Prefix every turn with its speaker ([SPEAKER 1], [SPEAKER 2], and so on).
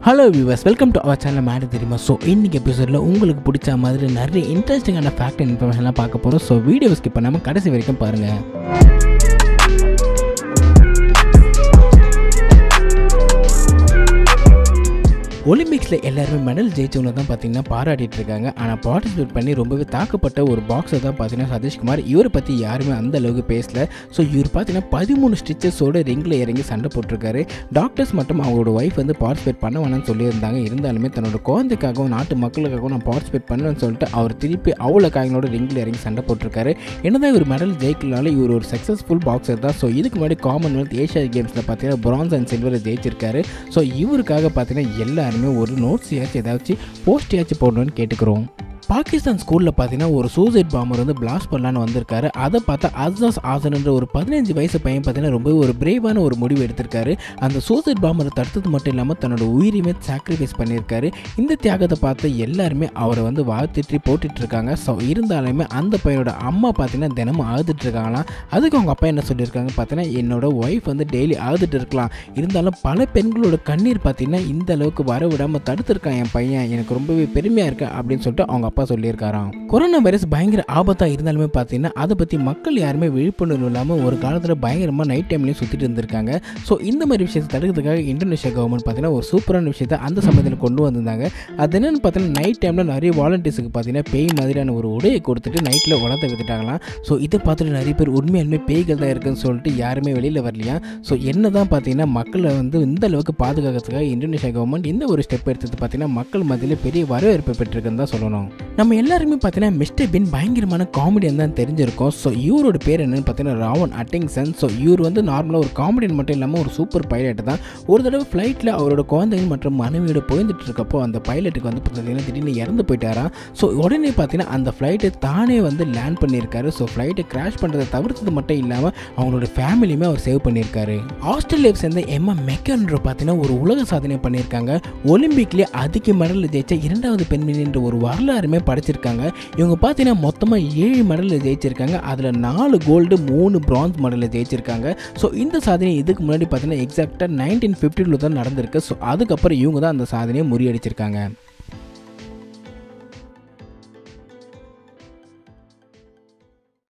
[SPEAKER 1] hello viewers welcome to our channel madam தெரியுமா so இன்னைக்கு எபிசோடில் உங்களுக்கு பிடிச்ச மாதிரி நிறைய இன்ட்ரெஸ்டிங்கான ஃபேக்ட் அண்ட் இன்ஃபர்மேஷன்லாம் பார்க்க போகிறோம் ஸோ வீடியோ ஸ்கிப் பண்ணாமல் கடைசி வரைக்கும் பாருங்கள் ஒலிம்பிக்ஸில் எல்லாருமே மெடல் ஜெயிச்சவங்க தான் பார்த்தீங்கன்னா பாராட்டிட்டு இருக்காங்க ஆனால் பார்ட்டிசிபேட் பண்ணி ரொம்பவே தாக்கப்பட்ட ஒரு பாக்ஸர் தான் பார்த்தீங்கன்னா சதீஷ்குமார் இவரை பற்றி யாருமே அந்த அளவுக்கு பேசல ஸோ இவர் பார்த்தீங்கன்னா பதிமூணு ஸ்டிச்சஸோட ரிங்கில் இறங்கி சண்டை போட்டிருக்காரு டாக்டர்ஸ் மட்டும் அவங்களோட ஒய்ஃப் வந்து பார்ட்டிசிபேட் பண்ண வேணாம்னு சொல்லியிருந்தாங்க இருந்தாலுமே தன்னோட குழந்தைக்காகவும் நாட்டு மக்களுக்காகவும் நான் பார்ட்டிசிபேட் பண்ணுவேன்னு சொல்லிட்டு அவர் திருப்பி அவ்வளோ காயங்களோட ரிங்கில் இறங்கி சண்டை போட்டிருக்காரு என்னதான் இவர் மெடல் ஜெயிக்கலனாலும் இவர் ஒரு சக்ஸஸ்ஃபுல் பாக்ஸர் தான் ஸோ இதுக்கு முன்னாடி காமன்வெல்த் ஏஷியா கேம்ஸில் பார்த்தீங்கன்னா பிரான்ஸ் அண்ட் சில்வரை ஜெயிச்சிருக்காரு ஸோ இவருக்காக பார்த்தீங்கன்னா எல்லாருமே ஒரு நோட்ஸ் ஏதாச்சும் ஏதாச்சும் போஸ்ட் ஏதாச்சும் போடணும்னு கேட்டுக்கிறோம் பாகிஸ்தான் ஸ்கூலில் பார்த்தீங்கன்னா ஒரு சூசைட் பாம்பர் வந்து பிளாஸ்ட் பண்ணலான்னு வந்திருக்காரு அதை பார்த்தா அஸ்தாஸ் ஆசன்ன்ற ஒரு பதினஞ்சு வயசு பையன் பார்த்தீங்கன்னா ரொம்ப ஒரு பிரேவான ஒரு முடிவு எடுத்திருக்காரு அந்த சூசைட் பாம்பரை தடுத்தது மட்டும் இல்லாமல் தன்னோட உயிரையுமே சாக்ரிஃபைஸ் பண்ணியிருக்காரு இந்த தியாகத்தை பார்த்து எல்லாருமே அவரை வந்து வாழ்த்திட்டு போட்டுட்டு இருக்காங்க ஸோ இருந்தாலுமே அந்த பையனோட அம்மா பார்த்தீங்கன்னா தினமும் அழுதுட்டு இருக்காங்களாம் அதுக்கு அவங்க அப்பா என்ன சொல்லியிருக்காங்க பார்த்தீங்கன்னா என்னோட ஒய்ஃப் வந்து டெய்லி அழுதுட்டு இருக்கலாம் இருந்தாலும் பல பெண்களோட கண்ணீர் பார்த்தீங்கன்னா இந்த அளவுக்கு வர விடாமல் தடுத்திருக்கான் என் பையன் எனக்கு ரொம்பவே பெருமையாக இருக்கு அப்படின்னு சொல்லிட்டு அவங்க அப்பா சொல்லியிருக்காராம் கொரோனா வைரஸ் பயங்கர ஆபத்தாக இருந்தாலுமே பார்த்தீங்கன்னா அதை பற்றி மக்கள் யாருமே விழிப்புணர்வு இல்லாமல் ஒரு காலத்தில் பயங்கரமாக நைட் டைம்லேயும் சுற்றிட்டு இருந்திருக்காங்க ஸோ இந்த மாதிரி விஷயத்தை தடுக்கிறதுக்காக இந்தோனேஷியா கவர்மெண்ட் பார்த்தீங்கன்னா ஒரு சூப்பரான விஷயத்தை அந்த சமயத்தில் கொண்டு வந்திருந்தாங்க அது என்னென்னு பார்த்தீங்கன்னா நைட் டைமில் நிறைய வாலண்டியர்ஸுக்கு பார்த்தீங்கன்னா பேய் மாதிரியான ஒரு உடையை கொடுத்துட்டு நைட்டில் உலகத்தை வித்துட்டாங்களாம் ஸோ இதை பார்த்துட்டு நிறைய பேர் உண்மையாலுமே பேய்கள் தான் இருக்குன்னு சொல்லிட்டு யாருமே வெளியில் வரலையா ஸோ என்ன தான் பார்த்தீங்கன்னா மக்களை வந்து இந்த அளவுக்கு பாதுகாக்கிறதுக்காக இந்தோனேஷியா கவர்மெண்ட் இந்த ஒரு ஸ்டெப் எடுத்தது பார்த்தீங்கன்னா மக்கள் மத்தியில் பெரிய வரவேற்பு பெற்றிருக்குன்னு தான் சொல்லணும் நம்ம எல்லாருமே பார்த்தீங்கன்னா மிஸ்டர் பின் பயங்கரமான காமெடியன் தான் தெரிஞ்சிருக்கோம் ஸோ இவரோட பேர் என்னன்னு பார்த்தீங்கன்னா ராவன் அட்டிங்சன் ஸோ இவர் வந்து நார்மலாக ஒரு காமெடியன் மட்டும் இல்லாமல் ஒரு சூப்பர் பைலட் தான் ஒரு தடவை ஃப்ளைட்டில் அவரோட குழந்தைகள் மற்றும் மனைவியோட போய்ந்துட்டு இருக்கப்போ அந்த பைலட்டுக்கு வந்து பார்த்தீங்கன்னா திடீர்னு இறந்து போயிட்டாராம் ஸோ உடனே பார்த்தீங்கன்னா அந்த ஃப்ளைட்டை தானே வந்து லேண்ட் பண்ணியிருக்காரு ஸோ ஃப்ளைட்டை கிராஷ் பண்ணுறதை தவிர்த்தது மட்டும் இல்லாமல் அவங்களோட ஃபேமிலியுமே அவர் சேவ் பண்ணியிருக்காரு ஆஸ்திரேலியாவை சேர்ந்த எம்மா மெக்கன்ற பார்த்தீங்கன்னா ஒரு உலக சாதனை பண்ணியிருக்காங்க ஒலிம்பிக்லேயே அதிக மெடல் ஜெயிச்ச இரண்டாவது பெண்மணின்ற ஒரு வரலாறுமே படைச்சிருக்காங்க இவங்க பார்த்தீங்கன்னா மொத்தமாக ஏழு மெடலில் ஜெயிச்சிருக்காங்க அதில் நாலு கோல்டு மூணு பிரான்ஸ் மெடலில் ஜெயிச்சிருக்காங்க ஸோ இந்த சாதனை இதுக்கு முன்னாடி பார்த்தீங்கன்னா எக்ஸாக்டாக நைன்டீன் ஃபிஃப்டியில் தான் நடந்திருக்கு ஸோ அதுக்கப்புறம் இவங்க தான் அந்த சாதனையை முறியடிச்சிருக்காங்க